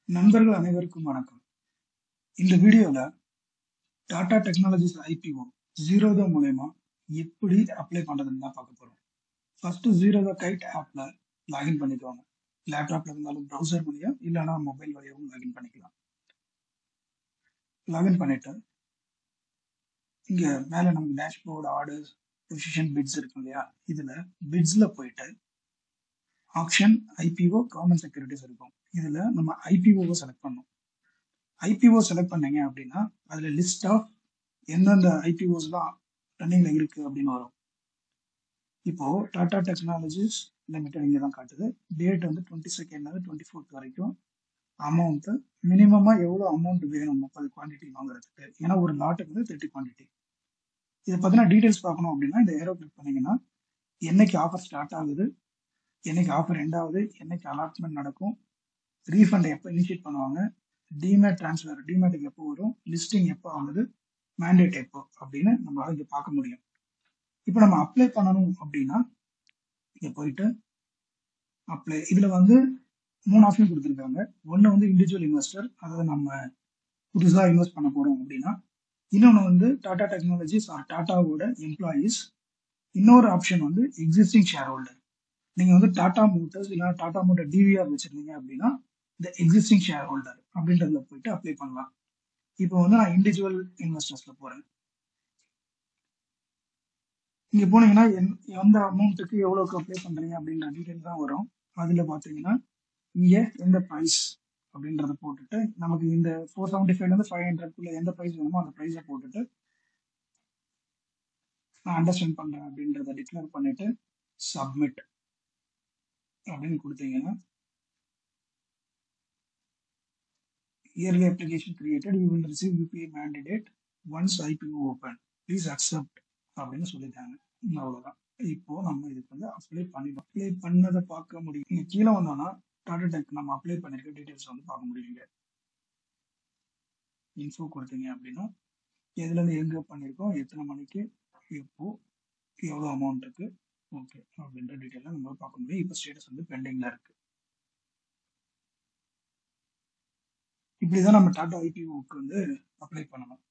நண்பர்கள் அனைவருக்கும் வணக்கம் இந்த வீடியோல டாடா டெக்னாலஜிஸ் ஐபிஓ ஜீரோதா மூலயமா எப்படி அப்ளை பண்றதுன்னு தான் பார்க்க போறோம் ஃபர்ஸ்ட் ஜீரோதா கைட் ஆப்ல லாகின் பண்ணிக்கோங்க லேப்டாப்ல இருந்தாலும் ப்ரௌசர் வழியா இல்லைன்னா மொபைல் வழியாவும் லாகின் பண்ணிக்கலாம் லாகின் பண்ணிட்டு இங்க மேல நமக்கு டேஷ்போர்டு ஆர்டர்ஸ் பொசிஷன் பிட்ஸ் இருக்கும் இல்லையா இதுல பிட்ஸ்ல போயிட்டு ஆப்ஷன் ஐபிஓ கவர்மெண்ட் செக்யூரிட்டிஸ் இருக்கும் இதுல நம்ம ஐபிஓவை செலக்ட் பண்ணோம் ஐபிஓ செலக்ட் பண்ணீங்க அப்படின்னா அதுல லிஸ்ட் ஆஃப் எந்தெந்த ஐபிஓஸ்லாம் ரன்னிங்ல இருக்கு அப்படின்னு வரும் இப்போ டாடா டெக்னாலஜிஸ் லிமிடெட் இங்கே தான் காட்டுது டேட் வந்து டுவெண்ட்டி செகண்ட் டுவெண்ட்டி ஃபோர்த் வரைக்கும் அமௌண்ட்டு மினிமமா எவ்வளோ அமௌண்ட் வேணும் முப்பது குவான்டிட்டி வாங்குறதுக்கு ஏன்னா ஒரு லாட்டுக்கு வந்து தேர்ட்டி குவான்டிட்டி இதை பத்தின டீடைல்ஸ் பார்க்கணும் அப்படின்னா இந்த ஏரோ கிளிக் பண்ணீங்கன்னா என்னைக்கு ஆஃபர் ஸ்டார்ட் ஆகுது என்னைக்கு ஆஃபர் எண்ட் ஆகுது என்னைக்கு அலாட்மெண்ட் நடக்கும் ரீஃபண்ட் எப்போ இனிஷியேட் பண்ணுவாங்க டிமேட் ட்ரான்ஸ்ஃபர் டிமேட்டுக்கு எப்போ வரும் லிஸ்டிங் எப்போ ஆகுது மேண்டேட் எப்போ அப்படின்னு நம்மளால இங்கே பார்க்க முடியும் இப்போ நம்ம அப்ளை பண்ணணும் அப்படின்னா இங்கே போயிட்டு அப்ளை இதில் வந்து மூணு ஆப்ஷன் கொடுத்துருக்காங்க ஒன்று வந்து இண்டிவிஜுவல் இன்வெஸ்டர் அதாவது நம்ம புதுசாக இன்வெஸ்ட் பண்ண போகிறோம் அப்படின்னா இன்னொன்று வந்து டாடா டெக்னாலஜிஸ் ஆர் டாட்டாவோட எம்ப்ளாயீஸ் இன்னொரு ஆப்ஷன் வந்து எக்ஸிஸ்டிங் ஷேர் ஹோல்டர் நீங்கள் வந்து டாடா மோட்டர்ஸ் இல்லைனா டாடா மோட்டர் டிவிஆர் வச்சிருந்தீங்க அப்படின்னா இந்த எக்ஸிஸ்டிங் ஷேர் ஹோல்டர் அப்படின்றதுல போயிட்டு அப்ளை பண்ணலாம் இப்போ வந்து நான் இண்டிவிஜுவல் இன்வெஸ்டர்ஸ்ல போறேன் இங்க போனீங்கன்னா எந்த அமௌண்ட்டுக்கு எவ்வளவுக்கு அப்ளை பண்றீங்க அப்படின்ற டீடைல் தான் வரும் அதுல பாத்தீங்கன்னா இங்க எந்த ப்ரைஸ் அப்படின்றத போட்டுட்டு நமக்கு இந்த ஃபோர் செவன்டி ஃபைவ்ல இருந்து ஃபைவ் ஹண்ட்ரட்குள்ள எந்த ப்ரைஸ் வேணுமோ அந்த ப்ரைஸை போட்டுட்டு நான் அண்டர்ஸ்டாண்ட் பண்றேன் அப்படின்றத டிக்ளேர் பண்ணிட்டு சப்மிட் அப்படின்னு கொடுத்தீங்கன்னா yearly application created you will receive UPI mandate once IPO open please accept அப்படின்னு சொல்லிட்டாங்க அவ்வளவுதான் இப்போ நம்ம இதுக்கு வந்து அப்ளை பண்ணி அப்ளை பண்ணதை பார்க்க முடியும் இங்க கீழே வந்தோம்னா டாடா டெக் நம்ம அப்ளை பண்ணிருக்க டீடைல்ஸ் வந்து பார்க்க முடியுங்க இன்ஃபோ கொடுத்தீங்க அப்படின்னா எதுல இருந்து எங்க பண்ணிருக்கோம் எத்தனை மணிக்கு எப்போ எவ்வளவு அமௌண்ட்டுக்கு ஓகே அப்படின்ற டீட்டெயிலாம் நம்ம பார்க்க முடியும் இப்போ ஸ்டேட்டஸ் வந்து பெண்டிங்ல இருக்கு இப்படிதான் நம்ம டாடா ஐபிஓக்கு வந்து அப்ளை பண்ணணும்